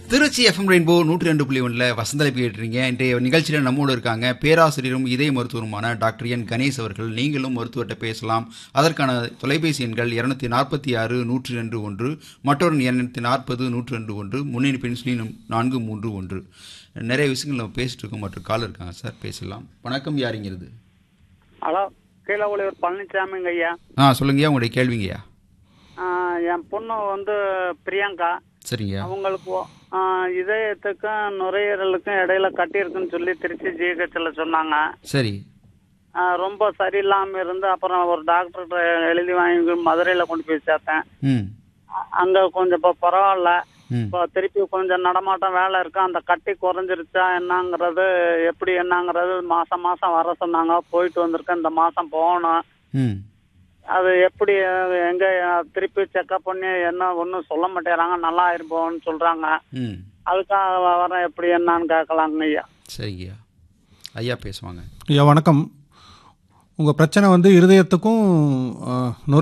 Trichy FM rainbow நூற்றி ரெண்டு புள்ளி ஒன்றில் வசந்தலை கேட்டுறீங்க இன்றைய நிகழ்ச்சியில் நம்மோடு இருக்காங்க பேராசிரியரும் இதய மருத்துவருமான டாக்டர் என் கணேஷ் அவர்கள் நீங்களும் மருத்துவர்கிட்ட பேசலாம் அதற்கான தொலைபேசி எண்கள் இருநூத்தி நாற்பத்தி ஆறு நூற்றி ரெண்டு ஒன்று மற்றொரு இருநூத்தி நாற்பது நூற்றி ரெண்டு ஒன்று முன்னணி பென்சிலி நான்கு மூன்று ஒன்று நிறைய விஷயங்கள் நம்ம பேசிட்டு இருக்கோம் மற்றும் கால் இருக்காங்க சார் பேசலாம் வணக்கம் யாருங்கிறது ஹலோ கீழே ஒளிவர் பழனிசாமிங்க ஐயா ஆ சொல்லுங்கய்யா உங்களுடைய கேள்விங்கய்யா ஆ, என் பொண்ணு வந்து பிரியங்கா சரிங்க அவங்களுக்கு ஆ, இதயத்துக்கும் நுரையீரலுக்கும் இடையில கட்டியிருக்குன்னு சொல்லி திருச்சி ஜிஹெச்ல சொன்னாங்க சரி ஆ, ரொம்ப சரியில்லாம இருந்து அப்புறம் ஒரு டாக்டர்கிட்ட எழுதி வாங்கி மதுரையில கொண்டு போய் சேர்த்தேன் ம் அ- அங்க கொஞ்சம் இப்போ பரவாயில்ல ம் இப்போ திருப்பி கொஞ்சம் நடமாட்டம் வேலை இருக்கு அந்த கட்டி குறைஞ்சிருச்சா என்னங்கிறது எப்படி என்னங்கிறது மாசம் மாசம் வர சொன்னாங்க போயிட்டு வந்திருக்கேன் இந்த மாசம் போகணும் ம் அது எப்படி அஹ், எங்க அஹ், திருப்பி செக்அப் பண்ணி என்ன ஒன்றும் சொல்ல மாட்டேறாங்க நல்லா இருப்போம்னு சொல்றாங்க ம் அதுக்காக வ- வரேன் எப்படி என்னன்னு கேட்கலாங்க ஐயா சரிங்கய்யா ஐயா பேசுவாங்க ஐயா வணக்கம் உங்கள் பிரச்சனை வந்து இருதயத்துக்கும் அஹ்,